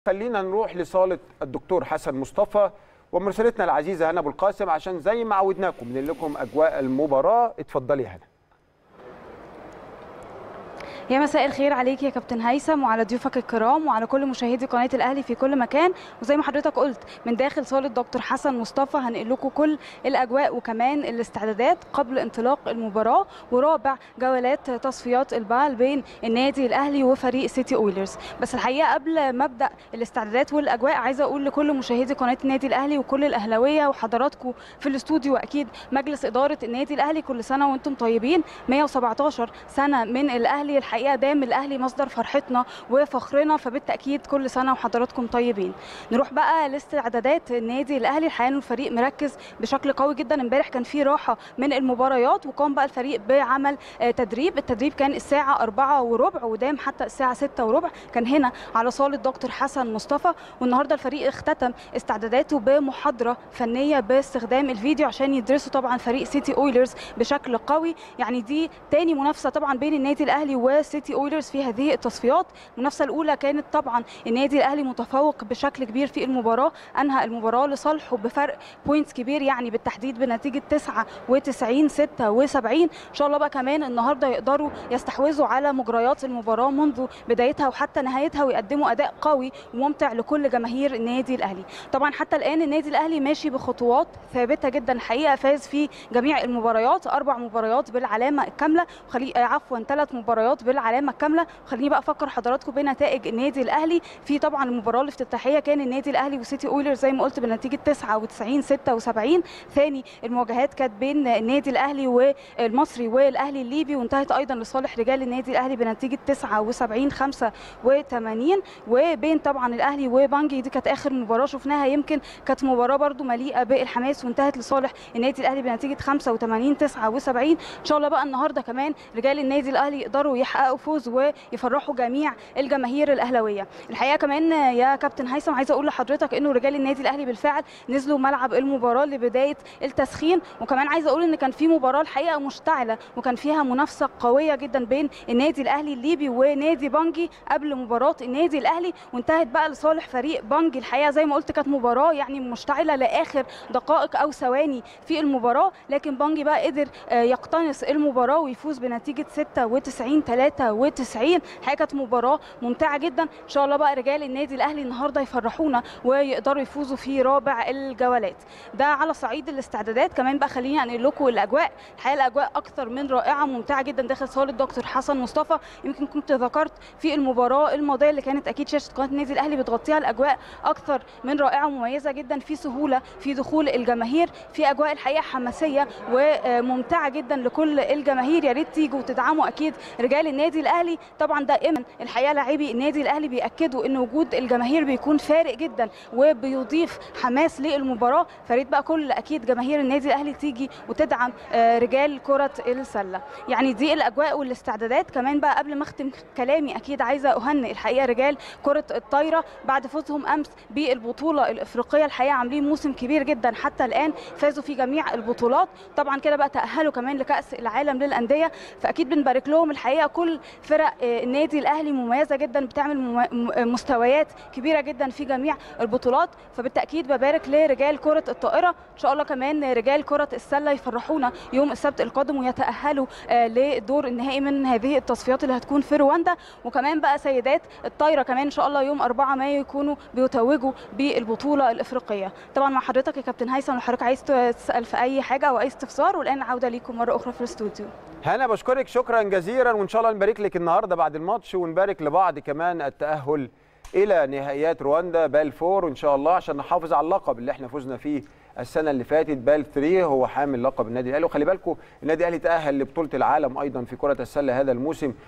خلينا نروح لصاله الدكتور حسن مصطفى ومرسلتنا العزيزه هنا ابو القاسم عشان زي ما عودناكم ننقل لكم اجواء المباراه اتفضلي هنا يا مساء الخير عليك يا كابتن هيثم وعلى ضيوفك الكرام وعلى كل مشاهدي قناه الاهلي في كل مكان وزي ما حضرتك قلت من داخل صاله دكتور حسن مصطفى هنقل لكم كل الاجواء وكمان الاستعدادات قبل انطلاق المباراه ورابع جولات تصفيات البال بين النادي الاهلي وفريق سيتي اويلرز بس الحقيقه قبل ما ابدا الاستعدادات والاجواء عايزه اقول لكل مشاهدي قناه النادي الاهلي وكل الاهلاويه وحضراتكم في الاستوديو واكيد مجلس اداره النادي الاهلي كل سنه وانتم طيبين 117 سنه من الاهلي الحقيقه دام الاهلي مصدر فرحتنا وفخرنا فبالتاكيد كل سنه وحضراتكم طيبين نروح بقى لاستعدادات النادي الاهلي الحقيقه الفريق مركز بشكل قوي جدا امبارح كان في راحه من المباريات وقام بقى الفريق بعمل تدريب التدريب كان الساعه 4 وربع ودام حتى الساعه 6 وربع كان هنا على صاله دكتور حسن مصطفى والنهارده الفريق اختتم استعداداته بمحاضره فنيه باستخدام الفيديو عشان يدرسوا طبعا فريق سيتي اويلرز بشكل قوي يعني دي تاني منافسه طبعا بين النادي الاهلي وسيتي اويلرز في هذه التصفيات المنافسه الاولى كانت طبعا النادي الاهلي متفوق بشكل كبير في المباراه انهى المباراه لصالحه بفرق بوينتس كبير يعني بالتحديد بنتيجه 99 76 ان شاء الله بقى كمان النهارده يقدروا يستحوذوا على مجريات المباراه منذ بدايتها وحتى نهايتها ويقدموا اداء قوي وممتع لكل جماهير النادي الاهلي طبعا حتى الان النادي الاهلي ماشي بخطوات ثابته جدا الحقيقه فاز في جميع المباريات اربع مباريات بالعلامه الكامله وخلي عفوا ثلاث مباريات بالعلامه الكامله خليني بقى افكر حضراتكم بنتائج النادي الاهلي في طبعا المباراه الافتتاحيه كان النادي الاهلي وسيتي اويلر زي ما قلت بنتيجه 99 76 ثاني المواجهات كانت بين النادي الاهلي والمصري والاهلي الليبي وانتهت ايضا لصالح رجال النادي الاهلي بنتيجه 79 85 وبين طبعا الاهلي وبانجي دي كانت اخر مباراه شفناها يمكن كانت مباراه برده مليئه بالحماس وانتهت لصالح النادي الاهلي بنتيجه 85 79 ان شاء الله بقى النهارده كمان رجال النادي الاهلي يقدروا يحققوا فوز ويفرحوا جميع الجماهير الاهلاويه الحقيقه كمان يا كابتن هيثم عايزه اقول لحضرتك انه رجال النادي الاهلي بالفعل نزلوا ملعب المباراه لبدايه التسخين وكمان عايزه اقول ان كان في مباراه الحقيقه مشتعله وكان فيها منافسه قويه جدا بين النادي الاهلي الليبي ونادي بانجي قبل مباراه النادي الاهلي وانتهت بقى لصالح فريق بانجي الحقيقه زي ما قلت كانت مباراه يعني مشتعله لاخر دقائق او ثواني في المباراه لكن بانجي بقى قدر يقتنص المباراه ويفوز بنتيجه 96 93 الحقيقه كانت مباراه ممتعه جدا ان شاء الله بقى رجال النادي الاهلي النهارده يفرحونا ويقدروا يفوزوا في رابع الجولات ده على صعيد الاستعدادات كمان بقى خليني انقل لكم الاجواء الحقيقه الاجواء اكثر من رائعه ممتعه جدا داخل صاله دكتور حسن مصطفى يمكن كنت ذكرت في المباراه الماضيه اللي كانت اكيد شاشه قناه النادي الاهلي بتغطيها الاجواء اكثر من رائعه ومميزه جدا في سهوله في دخول الجماهير في اجواء الحقيقه حماسيه وممتعه جدا لكل الجماهير يا ريت تيجوا وتدعموا اكيد رجال النادي الاهلي طبعا دائما الحقيقه لاعبي النادي الاهلي بياكدوا ان وجود الجماهير بيكون فارق جدا وبيضيف حماس للمباراه فريد بقى كل اكيد جماهير النادي الاهلي تيجي وتدعم رجال كره السله يعني دي الاجواء والاستعدادات كمان بقى قبل ما اختم كلامي اكيد عايزه اهنئ الحقيقه رجال كره الطايره بعد فوزهم امس بالبطوله الافريقيه الحقيقه عاملين موسم كبير جدا حتى الان فازوا في جميع البطولات طبعا كده بقى تاهلوا كمان لكاس العالم للانديه فاكيد بنبارك لهم الحقيقه كل فرق النادي الاهلي مميزه جدا بتعمل مستويات كبيره جدا في جميع البطولات فبالتاكيد ببارك لرجال كره الطائره ان شاء الله كمان رجال كره السله يفرحونا يوم السبت القادم ويتاهلوا للدور النهائي من هذه التصفيات اللي هتكون في رواندا وكمان بقى سيدات الطايره كمان ان شاء الله يوم 4 مايو يكونوا بيتوجوا بالبطوله الافريقيه طبعا مع حضرتك يا كابتن هيثم لو حضرتك عايز تسال في اي حاجه او اي استفسار والان عوده ليكم مره اخرى في الاستوديو هنا بشكرك شكرا جزيلا وان شاء الله نبارك لك النهارده بعد الماتش ونبارك لبعض كمان التاهل الى نهائيات رواندا بال 4 ان شاء الله عشان نحافظ على اللقب اللي احنا فزنا فيه السنه اللي فاتت بال 3 هو حامل لقب النادي الاهلي وخلي بالكم النادي الاهلي تاهل لبطوله العالم ايضا في كره السله هذا الموسم